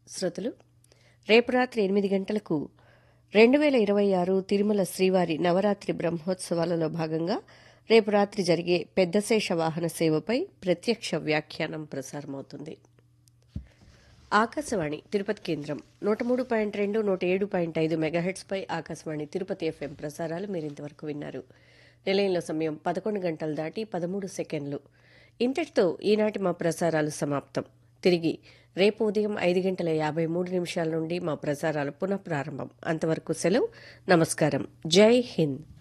శ్రోతలు రేపు రాత్రి ఎనిమిది గంటలకు రెండు వేల ఇరవై ఆరు తిరుమల శ్రీవారి నవరాత్రి బ్రహ్మోత్సవాలలో భాగంగా రేపు రాత్రి జరిగే పెద్దశేష వాహన సేవపై ప్రత్యక్ష వ్యాఖ్యానం ప్రసారమవుతుంది ఆకాశవాణి తిరుపతి కేంద్రం నూట మూడు పాయింట్ రెండు నూట ఏడు పాయింట్ ఐదు మెగాహెట్స్పై ఆకాశవాణి తిరుపతి ఎఫ్ఎం ప్రసారాలు మీరు ఇంతవరకు విన్నారు నిలయంలో సమయం పదకొండు గంటలు దాటి పదమూడు సెకండ్లు ఇంతటితో ఈనాటి మా ప్రసారాలు సమాప్తం తిరిగి రేపు ఉదయం ఐదు గంటల యాభై మూడు నిమిషాల నుండి మా ప్రసారాలు పునః ప్రారంభం అంతవరకు సెలవు నమస్కారం జై హింద్